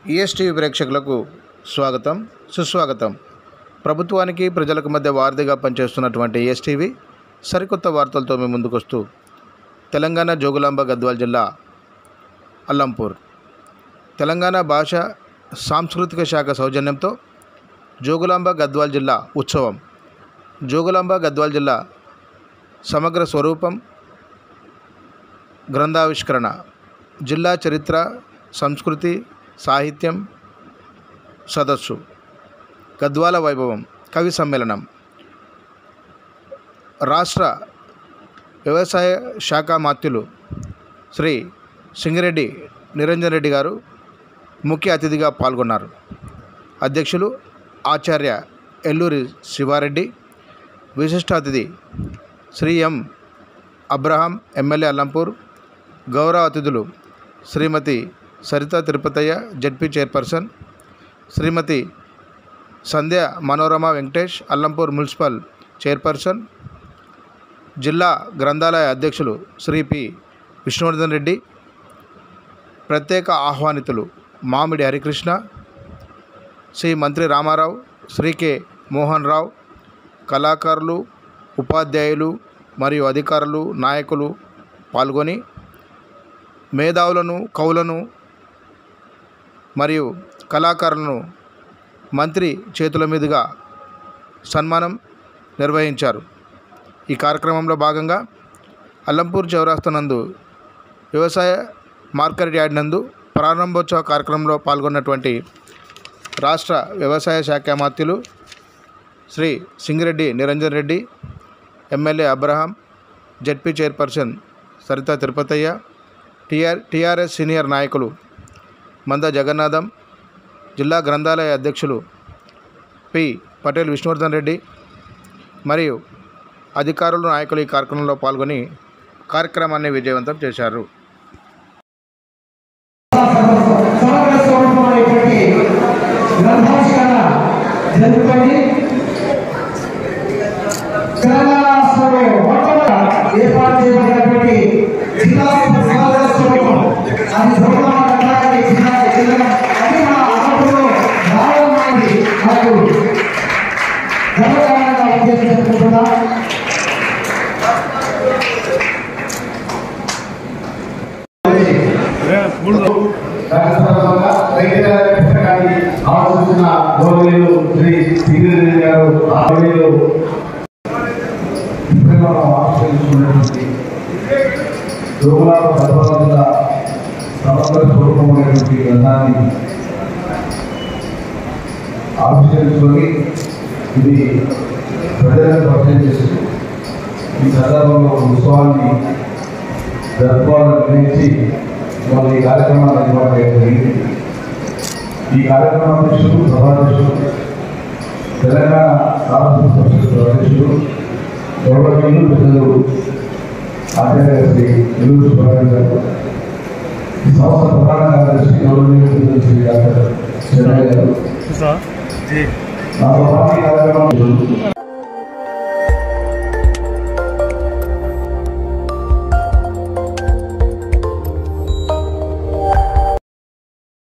ఈఎస్టీవీ ప్రేక్షకులకు స్వాగతం సుస్వాగతం ప్రభుత్వానికి ప్రజలకు మధ్య వారధిగా పనిచేస్తున్నటువంటి ఈఎస్టీవీ సరికొత్త వార్తలతో మేము ముందుకొస్తూ తెలంగాణ జోగులాంబ గద్వాల్ జిల్లా అల్లంపూర్ తెలంగాణ భాష సాంస్కృతిక శాఖ సౌజన్యంతో జోగులాంబ గద్వాల్ జిల్లా ఉత్సవం జోగులాంబ గద్వాల్ జిల్లా సమగ్ర స్వరూపం గ్రంథావిష్కరణ జిల్లా చరిత్ర సంస్కృతి సాహిత్యం సదస్సు గద్వాల వైభవం కవి సమ్మేళనం రాష్ట్ర వ్యవసాయ శాఖ మాత్యులు శ్రీ సింగిరెడ్డి నిరంజన్ రెడ్డి గారు ముఖ్య అతిథిగా పాల్గొన్నారు అధ్యక్షులు ఆచార్య ఎల్లూరి శివారెడ్డి విశిష్ట అతిథి Shri M Abraham MLA Alampur గౌరవ అతిథులు Shrimati Saritha Tirupathaiah ZP chairperson Shrimati Sandhya Manorama Venkatesh Alampur municipal chairperson జిల్లా గ్రంథాలయ అధ్యక్షులు శ్రీ పి విష్ణువర్ధన్ రెడ్డి ప్రత్యేక ఆహ్వానితులు మామిడి హరికృష్ణ శ్రీ మంత్రి రామారావు శ్రీ కె మోహన్ రావు కళాకారులు ఉపాధ్యాయులు మరియు అధికారులు నాయకులు పాల్గొని మేధావులను కవులను మరియు కళాకారులను మంత్రి చేతుల మీదుగా సన్మానం నిర్వహించారు ఈ కార్యక్రమంలో భాగంగా అల్లంపూర్ చౌరాస్తా నందు వ్యవసాయ మార్కెట్ యార్డ్ నందు ప్రారంభోత్సవ కార్యక్రమంలో పాల్గొన్నటువంటి రాష్ట్ర వ్యవసాయ శాఖ మాత్యులు Shri Singireddy Niranjan Reddy MLA Abraham ZP chairperson Saritha Tirupathaiah TR TRS senior నాయకులు మంద జగన్నాథం జిల్లా గ్రంథాలయ అధ్యక్షులు పి పటేల్ విష్ణువర్ధన్ రెడ్డి మరియు అధికారులు నాయకులు ఈ కార్యక్రమంలో పాల్గొని కార్యక్రమాన్ని విజయవంతం చేశారు సమగ్ర స్వరూపమైనటువంటి గ్రంథావిష్కరణ జరుగుతుంది తెలంగాణ రాష్ట్రంలో మొట్టమొదట ఏర్పాటు చేయబడినటువంటి జిల్లా సమగ్ర స్వరూపం అది స్వరూపం గ్రంథాలయ జిల్లా జిల్లా అది మన అమలులో రావడానికి నాకు గర్వకారణంగా ఉద్దేశించుకుంటున్నా సందర్భంగా రైతు పుస్తకాన్ని ఆలోచించిన గౌరవీయులు శ్రీ సింగిరెడ్డి గారు ఆధ్వర్యంలో పుస్తకంలో ఆవిష్కరించుకున్నటువంటి యోగులాభ సర్వజన సమగ్ర స్వరూపమైనటువంటి గ్రంథాన్ని ఆవిష్కరించుకొని ఇది ప్రజలకు పరిచయం చేస్తూ ఈ సందర్భంలో ఉత్సవాన్ని జరుపుకోవాలని నిర్ణయించి వాళ్ళు ఈ కార్యక్రమాన్ని ఏర్పాటు చేయడం జరిగింది ఈ కార్యక్రమం అధ్యక్షుడు సభాధ్యక్షుడు తెలంగాణ రాష్ట్ర పరిషత్ అధ్యక్షుడు గౌరవనీయులు పెద్దలు ఆచార్య శ్రీ నెల్లూరు సుబ్రహ్మణ్యం గారు ఈ సంస్థ ప్రధాన కార్యదర్శి గౌరవనీయులు పెద్దలు శ్రీ డాక్టర్ చెన్నయ్య గారు నాతో పాటు ఈ కార్యక్రమం